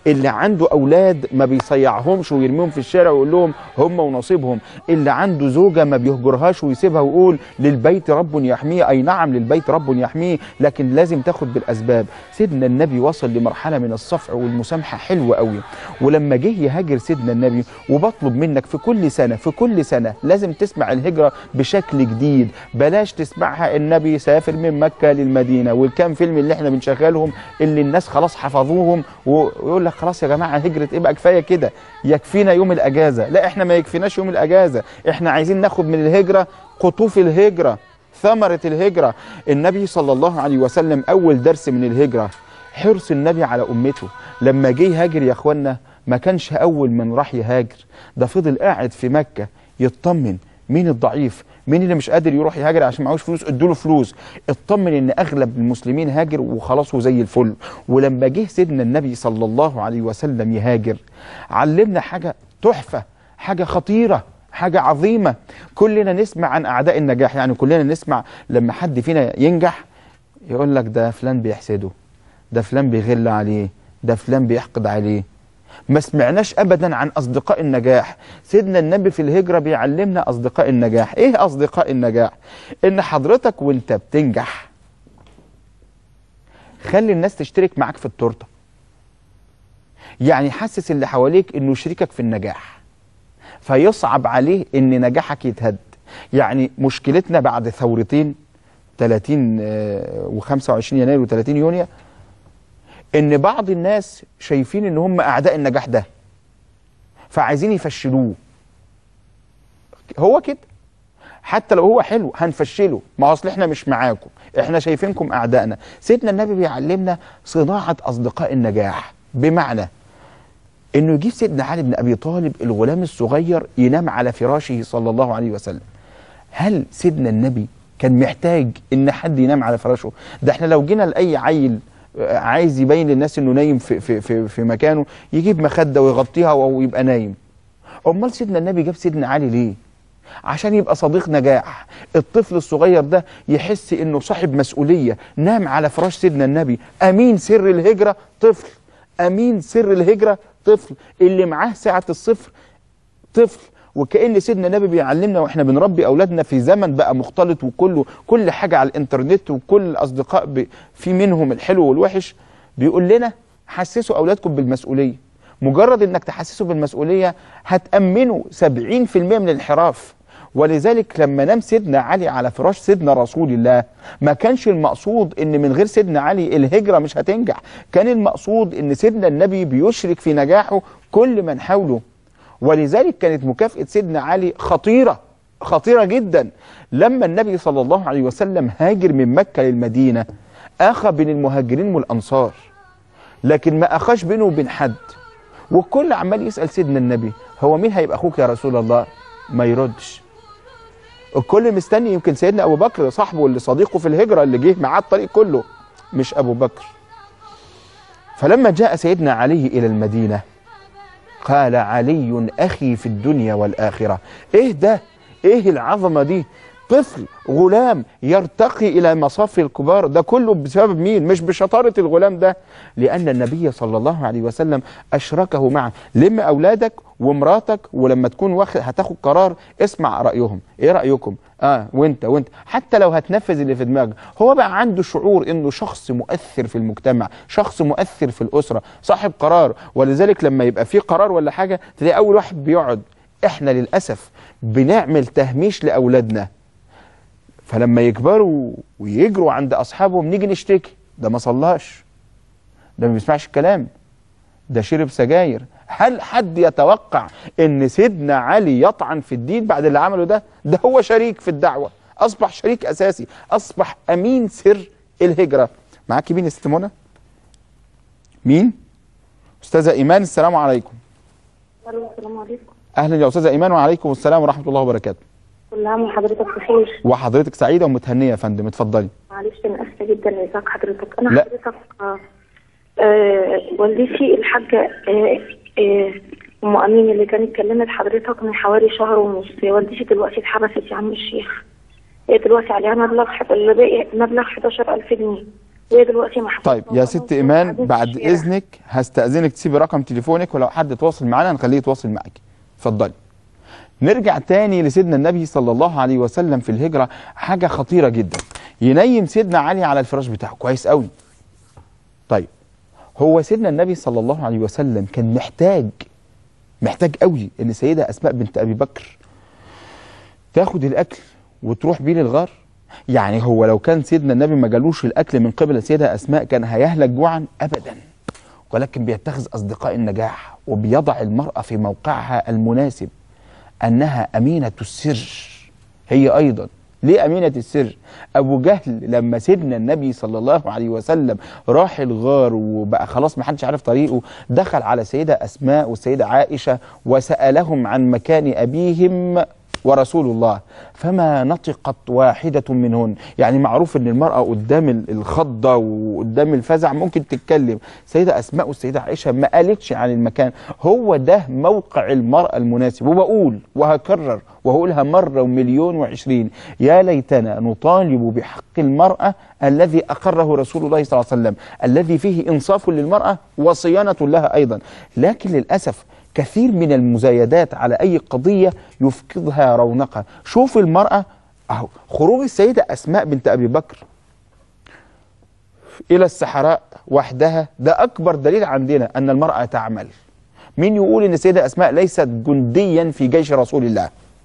اللي عنده اولاد ما بيصيعهمش ويرميهم في الشارع ويقول لهم هم ونصيبهم اللي عنده زوجه ما بيهجرهاش ويسيبها ويقول للبيت رب يحميه اي نعم للبيت رب يحميه لكن لازم تاخد بالاسباب سيدنا النبي وصل لمرحله من الصفع والمسامحه حلوه قوي ولما جه يهاجر سيدنا النبي وبطلب منك في كل سنه في كل سنه لازم تسمع الهجره بشكل جديد بلاش تسمعها النبي سافر من مكه للمدينه والكام فيلم اللي احنا بنشغلهم اللي الناس خلاص حفظوهم ويقول لك خلاص يا جماعه هجره ايه بقى كفايه كده يكفينا يوم الاجازه لا احنا ما يكفيناش يوم الاجازه احنا عايزين ناخد من الهجره قطوف الهجره ثمره الهجره النبي صلى الله عليه وسلم اول درس من الهجره حرص النبي على امته لما جه يهاجر يا اخوانا ما كانش اول من راح يهاجر ده فضل قاعد في مكه يطمن مين الضعيف مين اللي مش قادر يروح يهاجر عشان معهوش فلوس ادوا فلوس اطمن ان اغلب المسلمين هاجر وخلاص وزي الفل ولما جه سيدنا النبي صلى الله عليه وسلم يهاجر علمنا حاجه تحفه حاجه خطيره حاجه عظيمه كلنا نسمع عن اعداء النجاح يعني كلنا نسمع لما حد فينا ينجح يقول لك ده فلان بيحسده ده فلان بيغل عليه ده فلان بيحقد عليه ما سمعناش ابدا عن اصدقاء النجاح سيدنا النبي في الهجره بيعلمنا اصدقاء النجاح ايه اصدقاء النجاح ان حضرتك وانت بتنجح خلي الناس تشترك معاك في التورته يعني حسس اللي حواليك انه شريكك في النجاح فيصعب عليه ان نجاحك يتهد يعني مشكلتنا بعد ثورتين 30 و25 يناير و30 يونيو ان بعض الناس شايفين ان هم اعداء النجاح ده فعايزين يفشلوه هو كده حتى لو هو حلو هنفشله ما اصل احنا مش معاكم احنا شايفينكم اعدائنا سيدنا النبي بيعلمنا صناعه اصدقاء النجاح بمعنى انه يجيب سيدنا علي بن ابي طالب الغلام الصغير ينام على فراشه صلى الله عليه وسلم هل سيدنا النبي كان محتاج ان حد ينام على فراشه ده احنا لو جينا لاي عيل عايز يبين للناس انه نايم في في في, في مكانه يجيب مخده ويغطيها ويبقى نايم امال سيدنا النبي جاب سيدنا علي ليه عشان يبقى صديق نجاح الطفل الصغير ده يحس انه صاحب مسؤوليه نام على فراش سيدنا النبي امين سر الهجره طفل امين سر الهجره طفل اللي معاه ساعه الصفر طفل وكأن سيدنا النبي بيعلمنا واحنا بنربي اولادنا في زمن بقى مختلط وكله كل حاجه على الانترنت وكل الاصدقاء ب... في منهم الحلو والوحش بيقول لنا حسسوا اولادكم بالمسؤوليه مجرد انك تحسسه بالمسؤوليه هتامنوا 70% من الانحراف ولذلك لما نام سيدنا علي على فراش سيدنا رسول الله ما كانش المقصود ان من غير سيدنا علي الهجره مش هتنجح كان المقصود ان سيدنا النبي بيشرك في نجاحه كل من حوله ولذلك كانت مكافأة سيدنا علي خطيرة خطيرة جدا لما النبي صلى الله عليه وسلم هاجر من مكة للمدينة أخى بين المهاجرين والأنصار لكن ما أخاش بينه وبين حد والكل عمال يسأل سيدنا النبي هو مين هيبقى أخوك يا رسول الله ما يردش الكل مستني يمكن سيدنا أبو بكر صاحبه اللي صديقه في الهجرة اللي جه معاه الطريق كله مش أبو بكر فلما جاء سيدنا علي إلى المدينة قال علي أخي في الدنيا والآخرة إيه ده إيه العظمة دي طفل غلام يرتقي إلى مصاف الكبار ده كله بسبب مين مش بشطارة الغلام ده لأن النبي صلى الله عليه وسلم أشركه معه لم أولادك ومراتك ولما تكون واخد هتاخد قرار اسمع رأيهم إيه رأيكم اه وانت وانت حتى لو هتنفذ اللي في دماغك هو بقى عنده شعور انه شخص مؤثر في المجتمع شخص مؤثر في الاسره صاحب قرار ولذلك لما يبقى في قرار ولا حاجه تلاقي اول واحد بيقعد احنا للاسف بنعمل تهميش لاولادنا فلما يكبروا ويجروا عند اصحابهم نيجي نشتكي ده ما صلاش ده ما بيسمعش الكلام ده شرب سجاير هل حد يتوقع ان سيدنا علي يطعن في الدين بعد اللي عمله ده ده هو شريك في الدعوه اصبح شريك اساسي اصبح امين سر الهجره معاكي مين يا ست منى مين استاذه ايمان السلام عليكم السلام عليكم اهلا يا استاذه ايمان وعليكم السلام ورحمه الله وبركاته كل عام وحضرتك بخير وحضرتك سعيده ومتهنيه يا فندم اتفضلي معلش انا اسفه جدا لازعاج حضرتك انا لا. حضرتك آه آه والدتي الحاجه آه آه ام امين اللي كانت اتكلمت حضرتك من حوالي شهر ونص والدتي دلوقتي اتحبست يا عم الشيخ هي دلوقتي عليها مبلغ اللي باقي مبلغ 11000 جنيه وهي دلوقتي محبوسه طيب يا ست ايمان بعد اذنك هستاذنك تسيبي رقم تليفونك ولو حد تواصل معانا نخليه يتواصل معاك اتفضلي نرجع تاني لسيدنا النبي صلى الله عليه وسلم في الهجره حاجه خطيره جدا ينيم سيدنا علي على الفراش بتاعه كويس قوي طيب هو سيدنا النبي صلى الله عليه وسلم كان محتاج محتاج قوي ان سيده اسماء بنت ابي بكر تاخد الاكل وتروح بيه للغار يعني هو لو كان سيدنا النبي ما جالوش الاكل من قبل السيده اسماء كان هيهلك جوعا ابدا ولكن بيتخذ اصدقاء النجاح وبيضع المراه في موقعها المناسب انها امينه السر هي ايضا ليه امينه السر ابو جهل لما سيدنا النبي صلى الله عليه وسلم راح الغار وبقى خلاص ما حدش عارف طريقه دخل على سيده اسماء والسيده عائشه وسالهم عن مكان ابيهم ورسول الله فما نطقت واحدة منهن يعني معروف ان المرأة قدام ال- الخضة وقدام الفزع ممكن تتكلم سيدة أسماء والسيدة عائشة ما قالتش عن المكان هو ده موقع المرأة المناسب وبقول وهكرر وهقولها مرة ومليون وعشرين يا ليتنا نطالب بحق المرأة الذي أقره رسول الله صلى الله عليه وسلم الذي فيه إنصاف للمرأة وصيانة لها أيضا لكن للأسف كثير من المزايدات على أي قضية يفقدها رونقها شوف المرأة أهو خروج السيدة أسماء بنت أبي بكر إلى الصحراء وحدها ده أكبر دليل عندنا أن المرأة تعمل مين يقول أن السيدة أسماء ليست جنديا في جيش رسول الله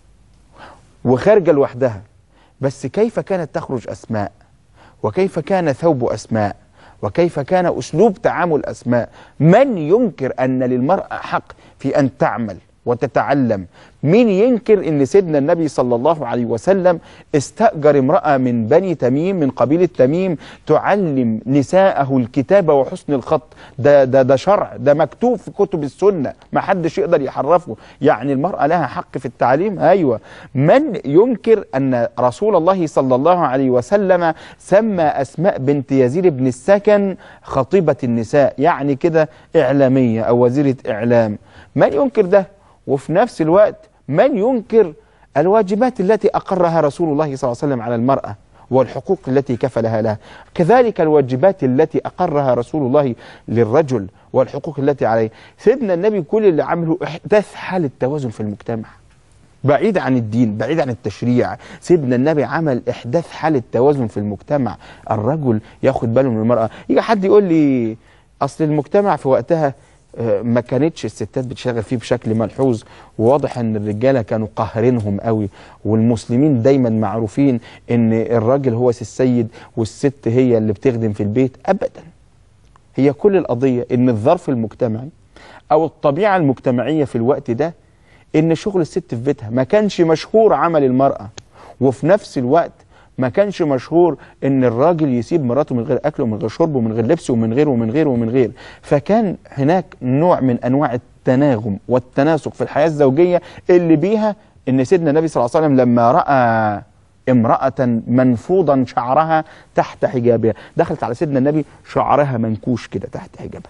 وخارجة لوحدها بس كيف كانت تخرج أسماء وكيف كان ثوب أسماء وكيف كان أسلوب تعامل أسماء من ينكر أن للمرأة حق في أن تعمل وتتعلم مين ينكر ان سيدنا النبي صلى الله عليه وسلم استأجر امرأة من بني تميم من قبيلة تميم تعلم نساءه الكتابة وحسن الخط ده, ده, ده شرع ده مكتوب في كتب السنة ما حدش يقدر يحرفه يعني المرأة لها حق في التعليم أيوة من ينكر أن رسول الله صلى الله عليه وسلم سمى أسماء بنت يزيد بن السكن خطيبة النساء يعني كده إعلامية أو وزيرة إعلام من ينكر ده وفي نفس الوقت من ينكر الواجبات التي أقرها رسول الله صلى الله عليه وسلم على المرأة والحقوق التي كفلها لها كذلك الواجبات التي أقرها رسول الله للرجل والحقوق التي عليه سيدنا النبي كل اللي عمله إحداث حالة توازن في المجتمع بعيد عن الدين بعيد عن التشريع سيدنا النبي عمل إحداث حالة توازن في المجتمع الرجل ياخد باله من المرأة يجي حد يقول لي أصل المجتمع في وقتها آه، ما كانتش الستات بتشتغل فيه بشكل ملحوظ وواضح ان الرجاله كانوا قاهرينهم قوي والمسلمين دايما معروفين ان الراجل هو السيد والست هي اللي بتخدم في البيت ابدا هي كل القضيه ان الظرف المجتمعي او الطبيعه المجتمعيه في الوقت ده ان شغل الست في بيتها ما كانش مشهور عمل المراه وفي نفس الوقت ما كانش مشهور ان الراجل يسيب مراته من غير اكل ومن غير شرب ومن غير لبس ومن غير ومن غير ومن غير فكان هناك نوع من انواع التناغم والتناسق في الحياه الزوجيه اللي بيها ان سيدنا النبي صلى الله عليه وسلم لما راى امرأة منفوضا شعرها تحت حجابها دخلت على سيدنا النبي شعرها منكوش كده تحت حجابها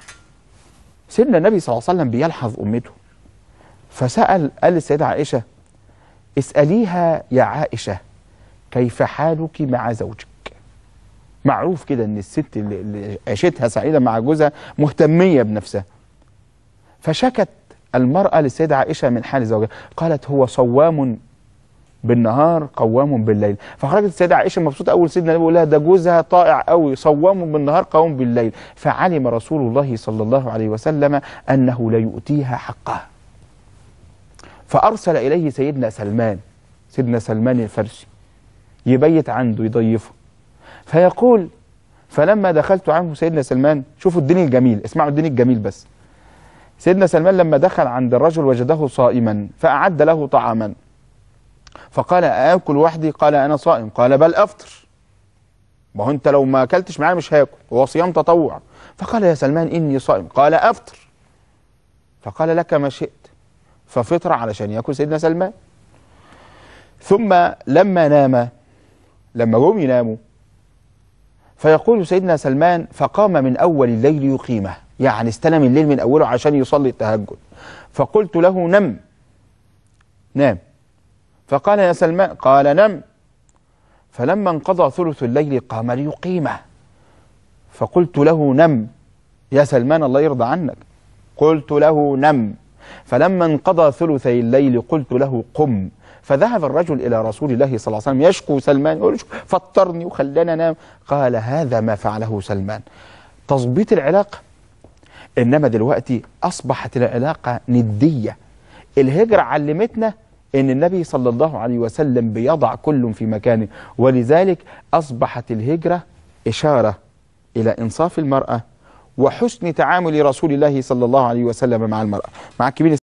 سيدنا النبي صلى الله عليه وسلم بيلحظ أمته فسأل قال للسيدة عائشة اسأليها يا عائشة كيف حالك مع زوجك معروف كده ان الست اللي, اللي عيشتها سعيدة مع جوزها مهتمية بنفسها فشكت المرأة للسيدة عائشة من حال زوجها قالت هو صوام بالنهار قوام بالليل فخرجت السيدة عائشة مبسوطة أول سيدنا النبي بيقول لها ده جوزها طائع قوي صوام بالنهار قوام بالليل فعلم رسول الله صلى الله عليه وسلم أنه لا يؤتيها حقها فأرسل إليه سيدنا سلمان سيدنا سلمان الفارسي يبيت عنده يضيفه فيقول فلما دخلت عنه سيدنا سلمان شوفوا الدين الجميل اسمعوا الدين الجميل بس سيدنا سلمان لما دخل عند الرجل وجده صائما فأعد له طعاما فقال آكل وحدي قال أنا صائم قال بل أفطر ما هو أنت لو ما أكلتش معايا مش هاكل هو صيام تطوع فقال يا سلمان إني صائم قال أفطر فقال لك ما شئت ففطر علشان ياكل سيدنا سلمان ثم لما نام لما جم يناموا فيقول سيدنا سلمان فقام من أول الليل يقيمه يعني استلم الليل من أوله عشان يصلي التهجد فقلت له نم نام فقال يا سلمان قال نم فلما انقضى ثلث الليل قام ليقيمه فقلت له نم يا سلمان الله يرضى عنك قلت له نم فلما انقضى ثلثي الليل قلت له قم فذهب الرجل إلى رسول الله صلى الله عليه وسلم يشكو سلمان يقول له فطرني وخلاني انام قال هذا ما فعله سلمان تظبيط العلاقة إنما دلوقتي أصبحت العلاقة ندية الهجرة علمتنا ان النبي صلى الله عليه وسلم بيضع كل في مكانه ولذلك اصبحت الهجره اشاره الى انصاف المراه وحسن تعامل رسول الله صلى الله عليه وسلم مع المراه مع كبير